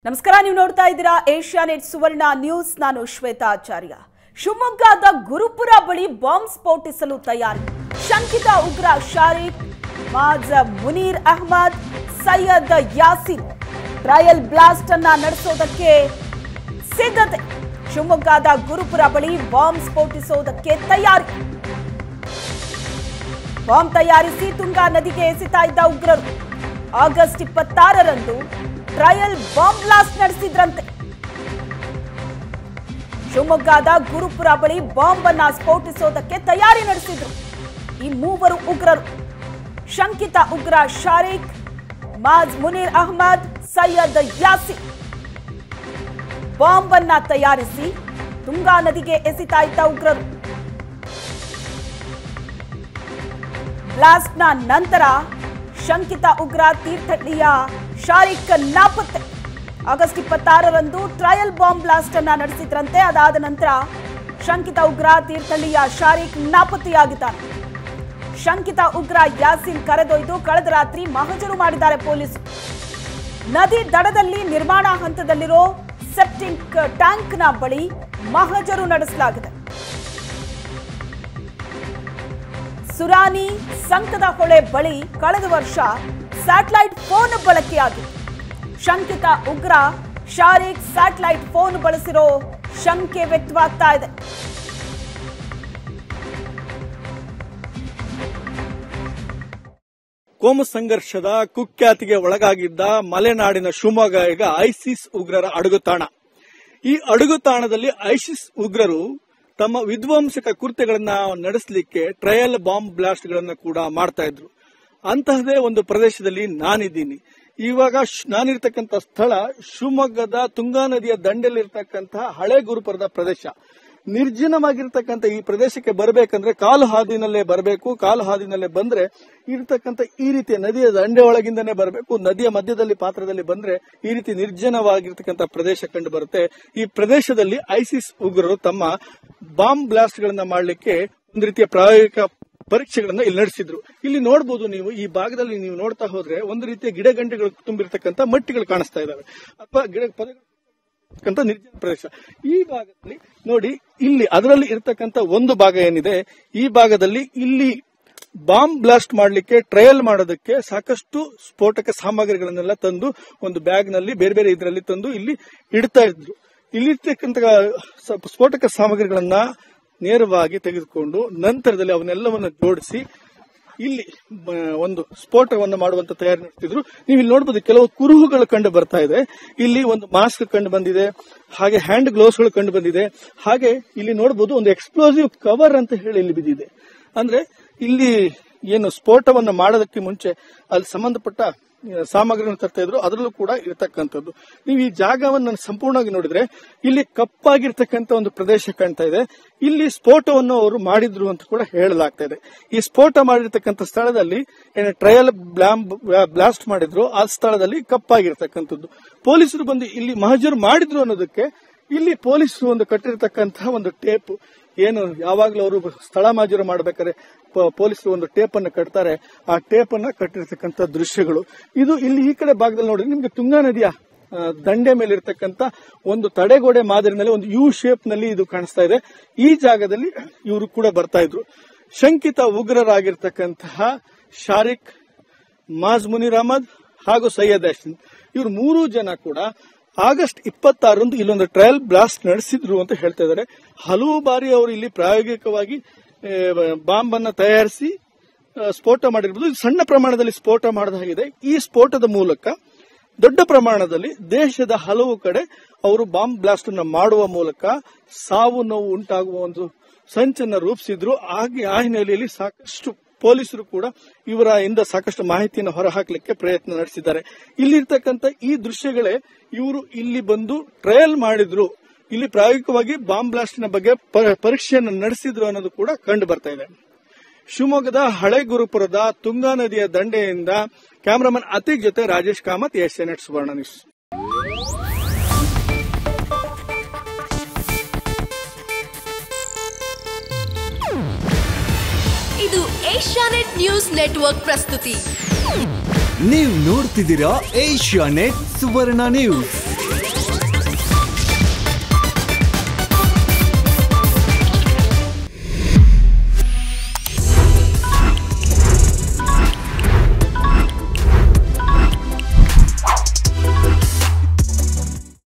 ನಮಸ್ಕಾರ ನೀವು ನೋಡ್ತಾ ಇದ್ದೀರಾ ಏಷ್ಯಾ ನೆಟ್ ಸುವರ್ಣ ನ್ಯೂಸ್ ನಾನು ಶ್ವೇತಾ ಆಚಾರ್ಯ ಶಿವಮೊಗ್ಗದ ಗುರುಪುರ ಬಳಿ ಬಾಂಬ್ ಸ್ಫೋಟಿಸಲು ತಯಾರಿ ಶಂಕಿತ ಉಗ್ರ ಶಾರಿಕ್ ಮಾಜ್ ಮುನೀರ್ ಅಹ್ಮದ್ ಸೈಯದ್ ಯಾಸಿನ್ ಟ್ರಯಲ್ ಬ್ಲಾಸ್ಟ್ ಅನ್ನ ನಡೆಸೋದಕ್ಕೆ ಸಿದ್ಧತೆ ಶಿವಮೊಗ್ಗದ ಗುರುಪುರ ಬಳಿ ಬಾಂಬ್ ಸ್ಫೋಟಿಸೋದಕ್ಕೆ ತಯಾರಿ ಬಾಂಬ್ ತಯಾರಿಸಿ ತುಂಗಾ ನದಿಗೆ ಎಸೆತಾ ಇದ್ದ ಉಗ್ರರು ಆಗಸ್ಟ್ ಇಪ್ಪತ್ತಾರರಂದು ಟ್ರಯಲ್ ಬಾಂಬ್ ಬ್ಲಾಸ್ಟ್ ನಡೆಸಿದ್ರಂತೆ ಶಿವಮೊಗ್ಗದ ಗುರುಪುರ ಬಳಿ ಬಾಂಬ್ ಅನ್ನ ಸ್ಫೋಟಿಸೋದಕ್ಕೆ ತಯಾರಿ ನಡೆಸಿದ್ರು ಈ ಮೂವರು ಉಗ್ರರು ಶಂಕಿತ ಉಗ್ರ ಶಾರಿಕ್ ಮಾಜ್ ಮುನೀರ್ ಅಹ್ಮದ್ ಸೈಯದ್ ಯಾಸಿನ್ ಬಾಂಬ್ ಅನ್ನ ತಯಾರಿಸಿ ತುಂಗಾ ನದಿಗೆ ಎಸೆತಾ ಇದ್ದ ಉಗ್ರರು ಬ್ಲಾಸ್ಟ್ನ ನಂತರ ಶಂಕಿತ ಉಗ್ರ ತೀರ್ಥಹಳ್ಳಿಯ ಶಾರಿಕ್ ನಾಪತ್ತೆ ಆಗಸ್ಟ್ ಇಪ್ಪತ್ತಾರರಂದು ಟ್ರಯಲ್ ಬಾಂಬ್ ಬ್ಲಾಸ್ಟ್ ಅನ್ನ ನಡೆಸಿದ್ರಂತೆ ಅದಾದ ನಂತರ ಶಂಕಿತ ಉಗ್ರ ತೀರ್ಥಹಳ್ಳಿಯ ಶಾರಿಕ್ ನಾಪತ್ತೆಯಾಗಿದ್ದಾನೆ ಶಂಕಿತ ಉಗ್ರ ಯಾಸಿನ್ ಕರೆದೊಯ್ದು ಕಳೆದ ರಾತ್ರಿ ಮಹಜರು ಮಾಡಿದ್ದಾರೆ ಪೊಲೀಸರು ನದಿ ದಡದಲ್ಲಿ ನಿರ್ಮಾಣ ಹಂತದಲ್ಲಿರೋ ಸೆಪ್ಟಿಕ್ ಟ್ಯಾಂಕ್ನ ಬಳಿ ಮಹಜರು ನಡೆಸಲಾಗಿದೆ ಸುರಾನಿ ಸಂಕದ ಹೊಳೆ ಬಳಿ ಕಳೆದ ವರ್ಷ ಸ್ಯಾಟಲೈಟ್ ಫೋನ್ ಬಳಕೆಯಾಗಿತ್ತು ಶಂಕಿತ ಉಗ್ರ ಶಾರಿಕ್ ಸ್ಯಾಟಲೈಟ್ ಫೋನ್ ಬಳಸಿರೋ ಶಂಕೆ ವ್ಯಕ್ತವಾಗ್ತಾ ಇದೆ ಕೋಮು ಸಂಘರ್ಷದ ಕುಖ್ಯಾತಿಗೆ ಒಳಗಾಗಿದ್ದ ಮಲೆನಾಡಿನ ಶಿವಮೊಗ್ಗ ಈಗ ಐಸಿಸ್ ಉಗ್ರರ ಅಡಗುತಾಣ ಈ ಅಡಗುತಾಣದಲ್ಲಿ ಐಸಿಸ್ ಉಗ್ರರು ತಮ್ಮ ವಿಧ್ವಂಸಕ ಕೃತ್ಯಗಳನ್ನ ನಡೆಸಲಿಕ್ಕೆ ಟ್ರಯಲ್ ಬಾಂಬ್ ಬ್ಲಾಸ್ಟ್ಗಳನ್ನ ಕೂಡ ಮಾಡ್ತಾ ಇದ್ರು ಅಂತಹದೇ ಒಂದು ಪ್ರದೇಶದಲ್ಲಿ ನಾನಿದ್ದೀನಿ ಇವಾಗ ಶ್- ನಾನಿರ್ತಕ್ಕಂಥ ಸ್ಥಳ ಶಿವಮೊಗ್ಗದ ತುಂಗಾ ನದಿಯ ದಂಡೆಯಲ್ಲಿರ್ತಕ್ಕಂತಹ ಹಳೆ ಗುರುಪುರದ ಪ್ರದೇಶ ನಿರ್ಜನವಾಗಿರ್ತಕ್ಕಂಥ ಈ ಪ್ರದೇಶಕ್ಕೆ ಬರಬೇಕಂದ್ರೆ ಕಾಲು ಹಾದಿನಲ್ಲೇ ಬರಬೇಕು ಕಾಲು ಹಾದಿನಲ್ಲೇ ಬಂದ್ರೆ ಇರ್ತಕ್ಕಂಥ ಈ ರೀತಿಯ ನದಿಯ ದಂಡೆ ಒಳಗಿಂದನೇ ಬರಬೇಕು ನದಿಯ ಮಧ್ಯದಲ್ಲಿ ಪಾತ್ರದಲ್ಲಿ ಬಂದ್ರೆ ಈ ರೀತಿ ನಿರ್ಜನವಾಗಿರ್ತಕ್ಕಂಥ ಪ್ರದೇಶ ಕಂಡು ಬರುತ್ತೆ ಈ ಪ್ರದೇಶದಲ್ಲಿ ಐಸಿಸ್ ಉಗ್ರರು ತಮ್ಮ ಬಾಂಬ್ ಬ್ಲಾಸ್ಟ್ ಗಳನ್ನ ಮಾಡಲಿಕ್ಕೆ ಒಂದು ರೀತಿಯ ಪ್ರಾಯೋಗಿಕ ಪರೀಕ್ಷೆಗಳನ್ನ ಇಲ್ಲಿ ನಡೆಸಿದ್ರು ಇಲ್ಲಿ ನೋಡಬಹುದು ನೀವು ಈ ಭಾಗದಲ್ಲಿ ನೀವು ನೋಡ್ತಾ ಹೋದ್ರೆ ಒಂದು ರೀತಿಯ ಗಿಡಗಂಟೆಗಳು ತುಂಬಿರ್ತಕ್ಕಂಥ ಮಟ್ಟಿಗಳು ಕಾಣಿಸ್ತಾ ಇದಾವೆ ಅಥವಾ ಗಿಡ ಪೊದೆಗಳು ಇರ್ತಕ್ಕಂಥ ನಿರ್ಜನ ಪ್ರದೇಶ ಈ ಭಾಗದಲ್ಲಿ ನೋಡಿ ಇಲ್ಲಿ ಅದರಲ್ಲಿ ಇರ್ತಕ್ಕಂಥ ಒಂದು ಭಾಗ ಏನಿದೆ ಈ ಭಾಗದಲ್ಲಿ ಇಲ್ಲಿ ಬಾಂಬ್ ಬ್ಲಾಸ್ಟ್ ಮಾಡಲಿಕ್ಕೆ ಟ್ರಯಲ್ ಮಾಡೋದಕ್ಕೆ ಸಾಕಷ್ಟು ಸ್ಫೋಟಕ ಸಾಮಗ್ರಿಗಳನ್ನೆಲ್ಲ ತಂದು ಒಂದು ಬ್ಯಾಗ್ ನಲ್ಲಿ ಬೇರೆ ಬೇರೆ ಇದರಲ್ಲಿ ತಂದು ಇಲ್ಲಿ ಇಡ್ತಾ ಇದ್ರು ಇಲ್ಲಿರ್ತಕ್ಕಂಥ ಸ- ಸ್ಫೋಟಕ ಸಾಮಗ್ರಿಗಳನ್ನ ನೇರವಾಗಿ ತೆಗೆದುಕೊಂಡು ನಂತರದಲ್ಲಿ ಅವನ್ನೆಲ್ಲವನ್ನು ಜೋಡಿಸಿ ಇಲ್ಲಿ ಮ, ಒಂದು ಸ್ಫೋಟವನ್ನು ಮಾಡುವಂತ ತಯಾರಿ ನಡೆಸ್ತಿದ್ರು ನೀವು ಇಲ್ಲಿ ನೋಡಬಹುದು ಕೆಲವು ಕುರುಹುಗಳು ಕಂಡು ಬರ್ತಾ ಇದೆ ಇಲ್ಲಿ ಒಂದು ಮಾಸ್ಕ್ ಕಂಡು ಬಂದಿದೆ ಹಾಗೆ ಹ್ಯಾಂಡ್ ಗ್ಲೌಸ್ ಗಳು ಕಂಡು ಬಂದಿದೆ ಹಾಗೆ ಇಲ್ಲಿ ನೋಡಬಹುದು ಒಂದು ಎಕ್ಸ್ಪ್ಲೋಸಿವ್ ಕವರ್ ಅಂತ ಹೇಳಿ ಇಲ್ಲಿ ಬಿದ್ದಿದೆ ಅಂದ್ರೆ ಇಲ್ಲಿ ಏನು ಸ್ಫೋಟವನ್ನು ಮಾಡೋದಕ್ಕೆ ಮುಂಚೆ ಅಲ್ಲಿ ಸಂಬಂಧಪಟ್ಟ ಆ, ಸಾಮಗ್ರಿಗಳನ್ನು ತರ್ತಾ ಇದ್ರು ಅದರಲ್ಲೂ ಕೂಡ ಇರತಕ್ಕಂಥದ್ದು ನೀವು ಈ ಜಾಗವನ್ನು ಸಂಪೂರ್ಣವಾಗಿ ನೋಡಿದ್ರೆ ಇಲ್ಲಿ ಕಪ್ಪಾಗಿರ್ತಕ್ಕಂಥ ಒಂದು ಪ್ರದೇಶ ಕಾಣ್ತಾ ಇದೆ ಇಲ್ಲಿ ಸ್ಫೋಟವನ್ನು ಅವರು ಮಾಡಿದ್ರು ಅಂತ ಕೂಡ ಹೇಳಲಾಗ್ತಾ ಇದೆ ಈ ಸ್ಫೋಟ ಮಾಡಿರ್ತಕ್ಕಂಥ ಸ್ಥಳದಲ್ಲಿ ಏನು ಟ್ರಯಲ್ ಬ್ಲಾಸ್ಟ್ ಮಾಡಿದ್ರು ಆ ಸ್ಥಳದಲ್ಲಿ ಕಪ್ಪಾಗಿರ್ತಕ್ಕಂಥದ್ದು ಪೊಲೀಸರು ಬಂದು ಇಲ್ಲಿ ಮಹಜರು ಮಾಡಿದ್ರು ಅನ್ನೋದಕ್ಕೆ ಇಲ್ಲಿ ಪೊಲೀಸರು ಒಂದು ಕಟ್ಟಿರ್ತಕ್ಕಂತಹ ಒಂದು ಟೇಪ್ ಏನು ಯಾವಾಗಲೂ ಅವರು ಸ್ಥಳ ಮಾಜೂರು ಮಾಡಬೇಕಾದ್ರೆ ಪ- ಪೊಲೀಸರು ಒಂದು ಟೇಪ್ ಅನ್ನು ಕಟ್ತಾರೆ ಆ ಟೇಪ್ ಅನ್ನ ಕಟ್ಟಿರ್ತಕ್ಕಂಥ ದೃಶ್ಯಗಳು ಇದು ಇಲ್ಲಿ ಈ ಕಡೆ ಭಾಗದಲ್ಲಿ ನೋಡಿ ನಿಮ್ಗೆ ತುಂಗಾ ನದಿಯ ಆ, ದಂಡೆ ಮೇಲೆ ಇರ್ತಕ್ಕಂಥ ಒಂದು ತಡೆಗೋಡೆ ಮಾದರಿನಲ್ಲಿ ಒಂದು ಯು ಶೇಪ್ ನಲ್ಲಿ ಇದು ಕಾಣಿಸ್ತಾ ಇದೆ ಈ ಜಾಗದಲ್ಲಿ ಇವರು ಕೂಡ ಬರ್ತಾ ಇದ್ರು ಶಂಕಿತ ಉಗ್ರರಾಗಿರ್ತಕ್ಕಂತಹ ಶಾರಿಕ್ ಮಾಜ್ ಮುನೀರ್ ಅಹಮದ್ ಹಾಗೂ ಸೈಯದ್ ಯಾಸಿನ್ ಇವರು ಮೂರು ಜನ ಕೂಡ ಆಗಸ್ಟ್ ಇಪ್ಪತ್ತಾರರಂದು ಇಲ್ಲೊಂದು ಟ್ರಯಲ್ ಬ್ಲಾಸ್ಟ್ ನಡೆಸಿದ್ರು ಅಂತ ಹೇಳ್ತಾ ಇದ್ದಾರೆ ಹಲವು ಬಾರಿ ಅವರು ಇಲ್ಲಿ ಪ್ರಾಯೋಗಿಕವಾಗಿ ಬಾಂಬ್ ಅನ್ನ ತಯಾರಿಸಿ ಆ, ಸ್ಫೋಟ ಮಾಡಿರ್ಬೋದು ಇದು ಸಣ್ಣ ಪ್ರಮಾಣದಲ್ಲಿ ಸ್ಫೋಟ ಮಾಡದಾಗಿದೆ ಈ ಸ್ಫೋಟದ ಮೂಲಕ ದೊಡ್ಡ ಪ್ರಮಾಣದಲ್ಲಿ ದೇಶದ ಹಲವು ಕಡೆ ಅವರು ಬಾಂಬ್ ಬ್ಲಾಸ್ಟ್ ಅನ್ನ ಮಾಡುವ ಮೂಲಕ ಸಾವು ನೋವು ಉಂಟಾಗುವ ಒಂದು ಸಂಚನ್ನ ರೂಪಿಸಿದ್ರು ಹಾಗೆ ಆ ಹಿನ್ನೆಲೆಯಲ್ಲಿ ಸಾಕಷ್ಟು ಪೊಲೀಸರು ಕೂಡ ಇವರ ಇಂದ ಸಾಕಷ್ಟು ಮಾಹಿತಿಯನ್ನು ಹೊರಹಾಕಲಿಕ್ಕೆ ಪ್ರಯತ್ನ ನಡೆಸಿದ್ದಾರೆ ಇಲ್ಲಿರ್ತಕ್ಕಂಥ ಈ ದೃಶ್ಯಗಳೇ ಇವರು ಇಲ್ಲಿ ಬಂದು ಟ್ರಯಲ್ ಮಾಡಿದ್ರು ಇಲ್ಲಿ ಪ್ರಾಯೋಗಿಕವಾಗಿ ಬಾಂಬ್ ಬ್ಲಾಸ್ಟಿನ ಬಗ್ಗೆ ಪ- ಪರೀಕ್ಷೆಯನ್ನು ನಡೆಸಿದ್ರು ಅನ್ನೋದು ಕೂಡ ಕಂಡು ಬರ್ತಾ ಇದೆ ಶಿವಮೊಗ್ಗದ ಹಳೆ ಗುರುಪುರದ ತುಂಗಾ ನದಿಯ ದಂಡೆಯಿಂದ ಕ್ಯಾಮರಾಮನ್ ಅತೀಕ್ ಜೊತೆ Rajesh Kamath Asianet Suvarna news ಇದು ಏಷ್ಯಾನೆಟ್ ನ್ಯೂಸ್ ನೆಟ್ವರ್ಕ್ ಪ್ರಸ್ತುತಿ ನೀವು ನೋಡ್ತಿದ್ದೀರಾ ಏಷ್ಯಾ ನೆಟ್ ಸುವರ್ಣ ನ್ಯೂಸ್